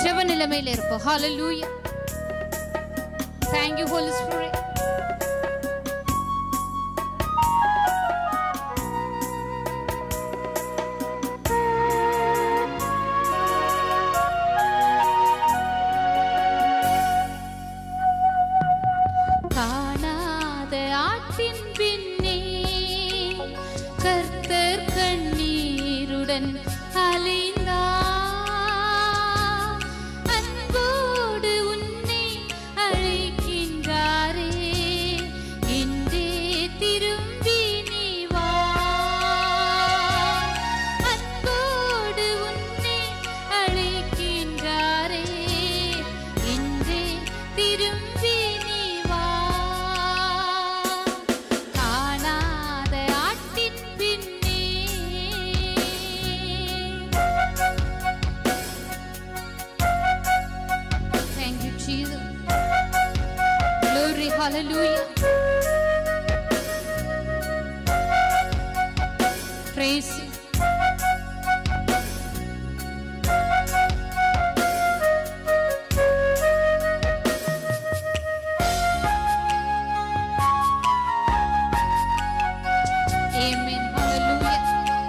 ஜெப நிலைமையில இருப்போம் ஹalleluya thank you holy spirit காணாத ஆற்றின் பின்னே கர்த்தர் கண்ணீருடன் அலைந்தார் அன்போடு உன்னை அழைக்கின்றாரே இன்றே திரும்பி நீ வா அன்போடு உன்னை அழைக்கின்றாரே இன்றே திரும்பி நீ வா காணாத ஆட்டின் பின்னே Thank you, Jesus. Glory, hallelujah. Praise you. Amen. Hallelujah.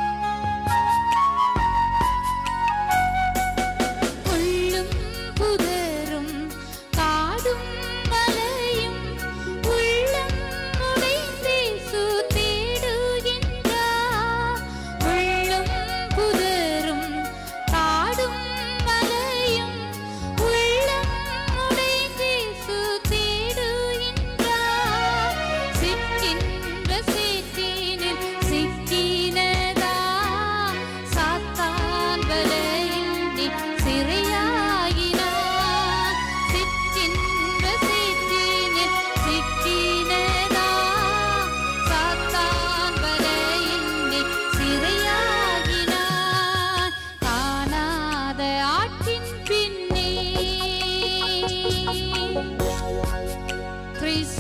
உள்ளும் புதரும் காடும் மலையும் உள்ளம் உடைந்தே சுத்திடுகின்றார் உள்ளும் புதரும் காடும் மலையும் உள்ளம் உடைந்தே சுத்திடுகின்றார் சிக்கின்ற சேற்றினில் சிக்கினதா சாத்தான் வலையில் நீ சிறையாகினார் சிக்கின்ற சேற்றினில் சிக்கினதா சாத்தான் வலையில் நீ சிறையாகினார் காணாத ஆட்டின் பின்னே Praise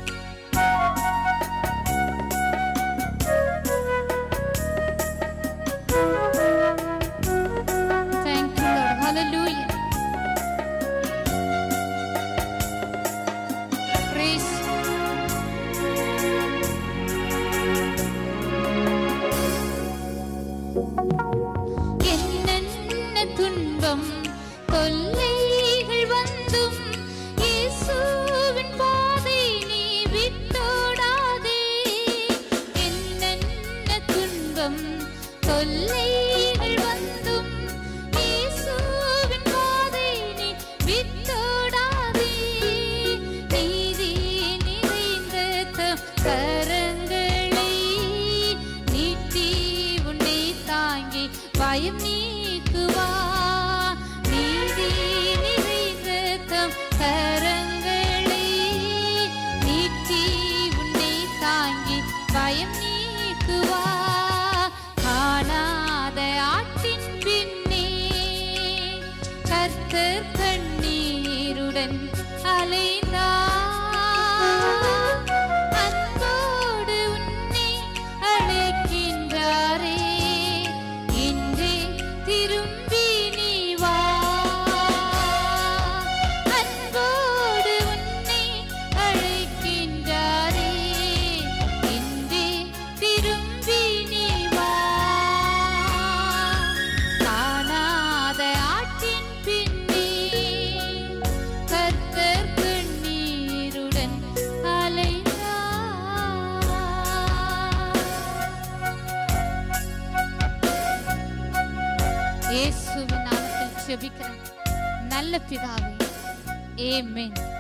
Thank you, Lord. Hallelujah. Praise. என்னென்ன துன்பம் தொல்லைகள் வந்தும் இயேசுவின் பாதை நீ விட்டோடாதே என்னென்ன துன்பம் தொல்லைகள் வந்தும் இயேசுவின் பாதை நீ விட்டோடாதே நீதி நிறைந்த தம் கரங்களை நீட்டி உன்னை தாங்கி பயம் நீக்குவா நீதி நிறைந்த தம் கரங்களை நீட்டி உன்னை தாங்கி பயம் நீக்குவா காணாத ஆட்டின் பின்னே கர்த்தர் கண்ணீருடன் அலைந்தார் அன்போடு உன்னை அழைக்கின்றாரே இன்றே திரும்பி நீ வா அன்போடு உன்னை அழைக்கின்றாரே இன்றே திரும்பி நீ வா காணாத ஆட்டின் பின்னே கர்த்தர் கண்ணீருடன் அலைந்தார் இயேசுவின் நாமத்தில் ஜெபிக்கிறேன் நல்ல பிதாவே ஆமென்